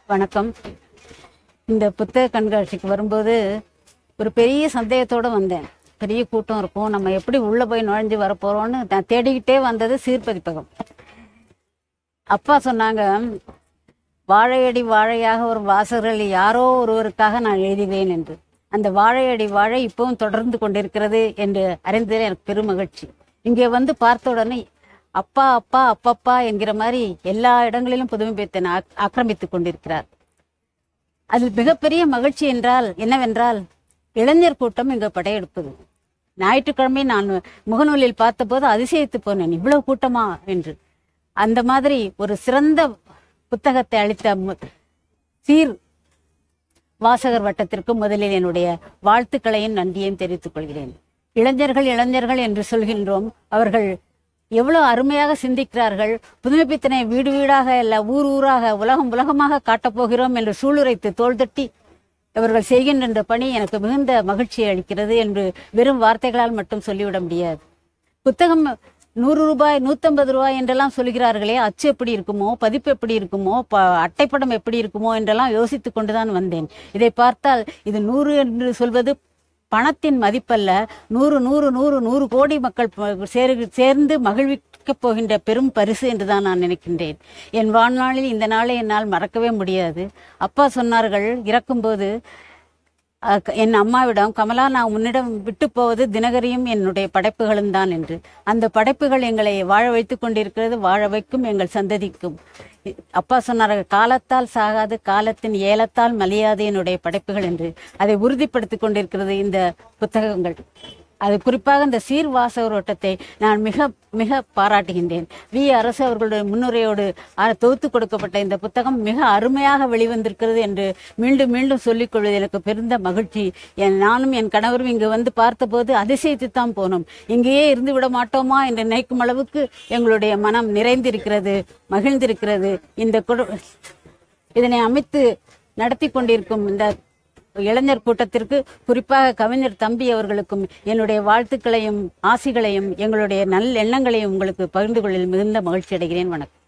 வணக்கம் இந்த புத்தக கண்காட்சிக்கு வரும்போது ஒரு பெரிய சந்தேகத்தோட வந்தேன் பெரிய கூட்டம் இருக்கும் நம்ம எப்படி உள்ள போய் நுழைஞ்சு வரப்போறோம்னு நான் தேடிக்கிட்டே வந்தது சீர்பதிப்பகம் அப்பா சொன்னாங்க வாழையடி வாழையாக ஒரு வாசகர்கள் யாரோ ஒருவருக்காக நான் எழுதுகிறேன் என்று அந்த வாழையடி வாழை இப்பவும் தொடர்ந்து கொண்டிருக்கிறது என்று அறிந்ததில் எனக்கு பெரும் மகிழ்ச்சி இங்கே வந்து பார்த்த உடனே அப்பா அப்பா அப்பப்பா என்கிற மாதிரி எல்லா இடங்களிலும் புதுமை பித்தன் ஆக்- ஆக்கிரமித்துக் கொண்டிருக்கிறார் அதில் மிகப்பெரிய மகிழ்ச்சி என்றால் என்னவென்றால் இளைஞர் கூட்டம் இங்கு படையெடுப்பது ஞாயிற்றுக்கிழமை நான் முகநூலில் பார்த்தபோது அதிசயித்து போனேன் இவ்வளவு கூட்டமா என்று அந்த மாதிரி ஒரு சிறந்த புத்தகத்தை அளித்த மு- சீர் வாசகர் வட்டத்திற்கு முதலில் என்னுடைய வாழ்த்துக்களையும் நன்றியையும் தெரிவித்துக் கொள்கிறேன் இளைஞர்கள் இளைஞர்கள் என்று சொல்கின்றோம் அவர்கள் எவ்வளவு அருமையாக சிந்திக்கிறார்கள் புதுமைப்பித்தனை வீடு வீடாக அல்ல ஊர் ஊராக உலகம் உலகமாக காட்டப் போகிறோம் என்று சூளுரைத்து தோள் தட்டி இவர்கள் செய்கின்ற இந்த பணி எனக்கு மிகுந்த மகிழ்ச்சியை அளிக்கிறது என்று வெறும் வார்த்தைகளால் மட்டும் சொல்லிவிட முடியாது புத்தகம் நூறு ரூபாய் நூத்தம்பது ரூபாய் என்றெல்லாம் சொல்கிறார்களே அச்சு எப்படி இருக்குமோ பதிப்பு எப்படி இருக்குமோ ப அட்டைப்படம் எப்படி இருக்குமோ என்றெல்லாம் யோசித்துக் கொண்டுதான் வந்தேன் இதை பார்த்தால் இது நூறு என்று சொல்வது பணத்தின் மதிப்பல்ல நூறு நூறு நூறு நூறு கோடி மக்கள் ப- சேரு சேர்ந்து மகிழ்விக்கப் போகின்ற பெரும் பரிசு என்றுதான் நான் நினைக்கின்றேன் என் வாழ்நாளில் இந்த நாளை என்னால் மறக்கவே முடியாது அப்பா சொன்னார்கள் இறக்கும்போது அஹ், க- என் அம்மாவிடம் கமலா நான் உன்னிடம் விட்டு போவது தினகரியும் என்னுடைய படைப்புகளும் தான் என்று அந்த படைப்புகள் எங்களை வாழ வைத்துக் கொண்டிருக்கிறது வாழ வைக்கும் எங்கள் சந்ததிக்கும் இ- அப்பா சொன்னார்கள் காலத்தால் சாகாது காலத்தின் ஏலத்தால் மலியாது என்னுடைய படைப்புகள் என்று அதை உறுதிப்படுத்திக் கொண்டிருக்கிறது இந்த புத்தகங்கள் அது குறிப்பாக இந்த சீர் வாசகர் ஓட்டத்தை நான் மிக மிக பாராட்டுகின்றேன் வி அரசு அவர்களுடைய முன்னுரையோடு அ- தொகுத்து கொடுக்கப்பட்ட இந்த புத்தகம் மிக அருமையாக வெளிவந்திருக்கிறது என்று மீண்டும் மீண்டும் சொல்லிக் கொள்வது எனக்கு பெருந்த மகிழ்ச்சி என் நானும் என் கணவரும் இங்கு வந்து பார்த்தபோது அதிசயித்து தான் போனோம் இங்கேயே இருந்து விட மாட்டோமா என்று நினைக்கும் அளவுக்கு எங்களுடைய மனம் நிறைந்திருக்கிறது மகிழ்ந்திருக்கிறது இந்த கொடு- இதனை அமைத்து நடத்தி கொண்டிருக்கும் இந்த இளைஞர் கூட்டத்திற்கு குறிப்பாக கவிஞர் தம்பி அவர்களுக்கும் என்னுடைய வாழ்த்துக்களையும் ஆசிகளையும் எங்களுடைய நல் எண்ணங்களையும் உங்களுக்கு பகிர்ந்து கொள்ளில் மிகுந்த மகிழ்ச்சி அடைகிறேன் வணக்கம்